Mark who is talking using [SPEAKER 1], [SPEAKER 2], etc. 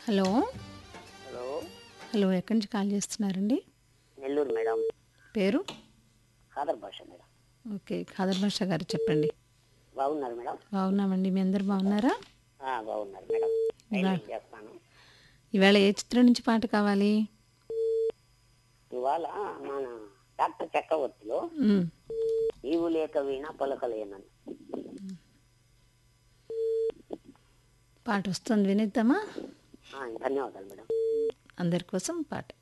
[SPEAKER 1] hello
[SPEAKER 2] hello
[SPEAKER 1] hello ఎక్కడి నుంచి call చేస్తున్నారండి
[SPEAKER 2] నెల్లూరు మేడం
[SPEAKER 1] పేరు
[SPEAKER 2] ఖాదర్ భాష మేడం
[SPEAKER 1] ఓకే ఖాదర్ భాష గారు చెప్పండి
[SPEAKER 2] బాగున్నారు మేడం
[SPEAKER 1] బాగున్నామండి మీ అందరు బాగున్నారా
[SPEAKER 2] ఆ, బాగున్నారు మేడం టైలరింగ్ చేస్తాను
[SPEAKER 1] ఇవాళ ఏ చిత్రం నుంచి పాట కావాలి
[SPEAKER 2] ఇవాళ మన డాక్టర్ చక్రవర్తిలో
[SPEAKER 1] మ్,
[SPEAKER 2] ఈవు లేక వీణ పలకలేనని
[SPEAKER 1] పాట వస్తుంది వినిద్దామా
[SPEAKER 2] ఆ, ధన్యవాదాలు మేడం
[SPEAKER 1] అందరి కోసం పాట